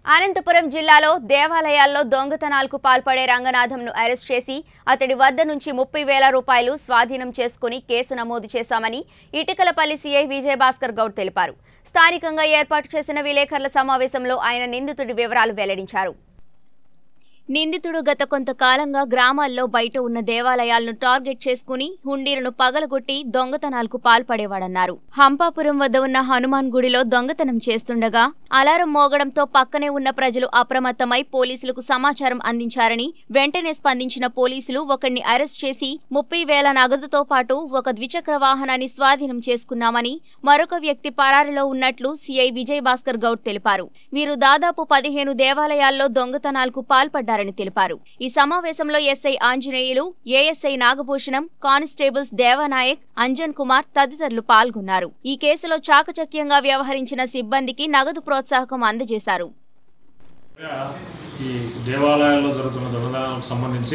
అనంతపురం జిల్లాలో దేవాలయాల్లో దొంగతనాలకు పాల్పడే రంగనాథంను అరెస్ట్ చేసి అతడి వద్ద నుంచి ముప్పై వేల రూపాయలు స్వాధీనం చేసుకుని కేసు నమోదు చేశామని ఇటుకలపల్లి సీఐ విజయభాస్కర్ గౌడ్ తెలిపారు స్థానికంగా ఏర్పాటు చేసిన విలేకరుల సమావేశంలో ఆయన నిందితుడి వివరాలు వెల్లడించారు నిందితుడు గత కొంతకాలంగా గ్రామాల్లో బయట ఉన్న దేవాలయాలను టార్గెట్ చేసుకుని హుండీలను పగలగొట్టి దొంగతనాలకు పాల్పడేవాడన్నారు హంపాపురం వద్ద ఉన్న హనుమాన్ గుడిలో దొంగతనం చేస్తుండగా అలారం మోగడంతో పక్కనే ఉన్న ప్రజలు అప్రమత్తమై పోలీసులకు సమాచారం అందించారని వెంటనే స్పందించిన పోలీసులు ఒకరిని అరెస్ట్ చేసి ముప్పై వేల నగదుతో పాటు ఒక ద్విచక్ర వాహనాన్ని స్వాధీనం చేసుకున్నామని మరొక వ్యక్తి పరారిలో ఉన్నట్లు సీఐ విజయ్ భాస్కర్ గౌడ్ తెలిపారు వీరు దాదాపు పదిహేను దేవాలయాల్లో దొంగతనాలకు పాల్పడ్డారని తెలిపారు ఈ సమావేశంలో SI Anjaneyulu ASI Nagabhushanam constables Devanayak Anjan Kumar తదితరులు పాల్గొన్నారు ఈ కేసులో చాకచక్యంగా వ్యవహరించిన సిబ్బందికి నగదు ప్రోత్సాహకం అందజేశారు ఈ దేవాలయాల్లో జరుగుతున్న దొంగతనాలకు సంబంధించి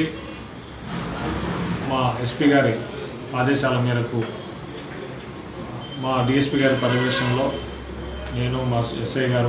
మా ఎస్పీ గారి ఆదేశాల మేరకు మా డిఎస్పీ గారి పర్యవేక్షణలో నేను మా ఎస్ఐ గారు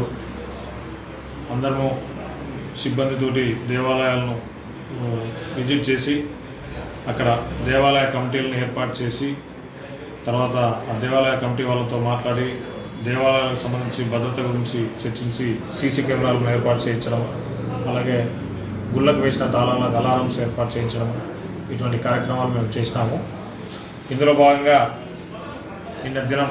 అందరము సిబ్బందితోటి దేవాలయాలను ఆ, విజిట్ చేసి అక్కడ దేవాలయ కమిటీలను ఏర్పాటు చేసి తర్వాత ఆ దేవాలయ కమిటీ వాళ్ళతో మాట్లాడి దేవాలయాలకు సంబంధించి భద్రత గురించి చర్చించి సీసీ కెమెరాలను ఏర్పాటు చేయించడం అలాగే గుళ్ళకు వేసిన తాళాలకు అలారమ్స్ ఏర్పాటు చేయించడం ఇటువంటి కార్యక్రమాలు మేము చేసినాము ఇందులో భాగంగా నిన్న దినం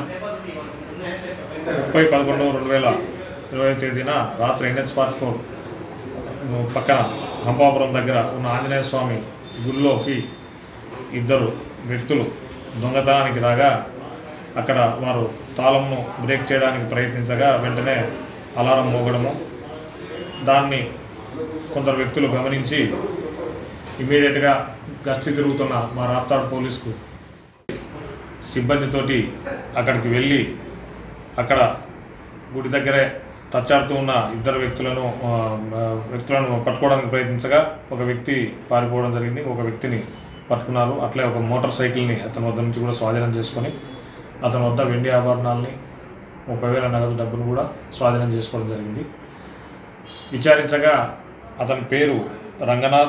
ముప్పై పదకొండు రెండు వేల ఇరవై తేదీన రాత్రి ఎన్హెచ్ పార్ట్ ఫోర్ పక్కన హంపాపురం దగ్గర ఉన్న ఆంజనేయ స్వామి గుడిలోకి ఇద్దరు వ్యక్తులు దొంగతనానికి రాగా అక్కడ వారు తాళంను బ్రేక్ చేయడానికి ప్రయత్నించగా వెంటనే అలారం మోగడము దాన్ని కొందరు వ్యక్తులు గమనించి ఇమీడియట్గా గస్తీ తిరుగుతున్న మా రాప్తాడు పోలీసుకు సిబ్బందితోటి అక్కడికి వెళ్ళి అక్కడ గుడి దగ్గరే తచ్చాడుతూ ఉన్న ఇద్దరు వ్యక్తులను ఆ, ఆ, వ్యక్తులను పట్టుకోవడానికి ప్రయత్నించగా ఒక వ్యక్తి పారిపోవడం జరిగింది ఒక వ్యక్తిని పట్టుకున్నారు అట్లే ఒక మోటార్ సైకిల్ని అతని వద్ద నుంచి కూడా స్వాధీనం చేసుకొని అతని వద్ద వెండి ఆభరణాలని ముప్పై వేల నగదు డబ్బును కూడా స్వాధీనం చేసుకోవడం జరిగింది విచారించగా అతని పేరు రంగనాథ్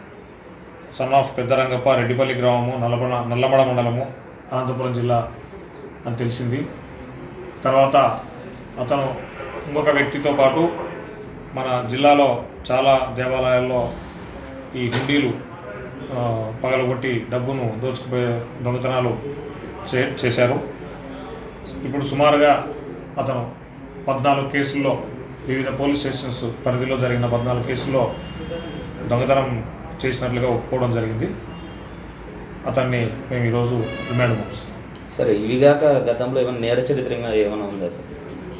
సన్ ఆఫ్ పెద్దరంగప్ప రెడ్డిపల్లి గ్రామము నల్లబడ నల్లమడ మండలము అనంతపురం జిల్లా అని తెలిసింది తర్వాత అతను ఇంకొక వ్యక్తితో పాటు మన జిల్లాలో చాలా దేవాలయాల్లో ఈ హుండీలు ఆ, పగలగొట్టి డబ్బును దోచుకుపోయే దొంగతనాలు చే చేశారు ఇప్పుడు సుమారుగా అతను పద్నాలుగు కేసుల్లో వివిధ పోలీస్ స్టేషన్స్ పరిధిలో జరిగిన పద్నాలుగు కేసుల్లో దొంగతనం చేసినట్లుగా ఒప్పుకోవడం జరిగింది అతన్ని మేము ఈరోజు రిమాండ్ పంపిస్తున్నాం సరే ఇవి కాక గతంలో ఏమైనా నేర చరిత్రంగా ఏమైనా ఉందా సార్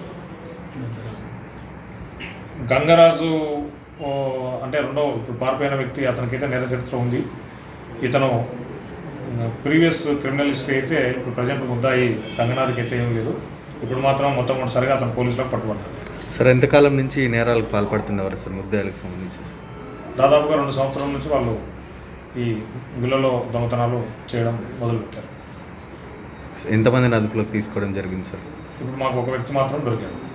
గంగరాజు ఓ, అంటే రెండో ఇప్పుడు పారిపోయిన వ్యక్తి అతనికైతే నేర చరిత్ర ఉంది ఇతను ప్రీవియస్ క్రిమినల్ హిస్టరీ అయితే ఇప్పుడు ప్రజెంట్ ముద్దాయి గంగనాథ్కి అయితే ఏం లేదు ఇప్పుడు మాత్రం మొట్టమొదటిసారిగా అతను పోలీసులకు పట్టుబడ్డాడు సార్ ఎంతకాలం నుంచి ఈ నేరాలకు పాల్పడుతున్నవారు సార్ ముద్దాయిలకు సంబంధించి సార్ దాదాపుగా రెండు సంవత్సరాల నుంచి వాళ్ళు ఈ గుళ్ళలో దొంగతనాలు చేయడం మొదలుపెట్టారు ఎంతమందిని అదుపులోకి తీసుకోవడం జరిగింది సార్ ఇప్పుడు మాకు ఒక వ్యక్తి మాత్రం దొరికాడు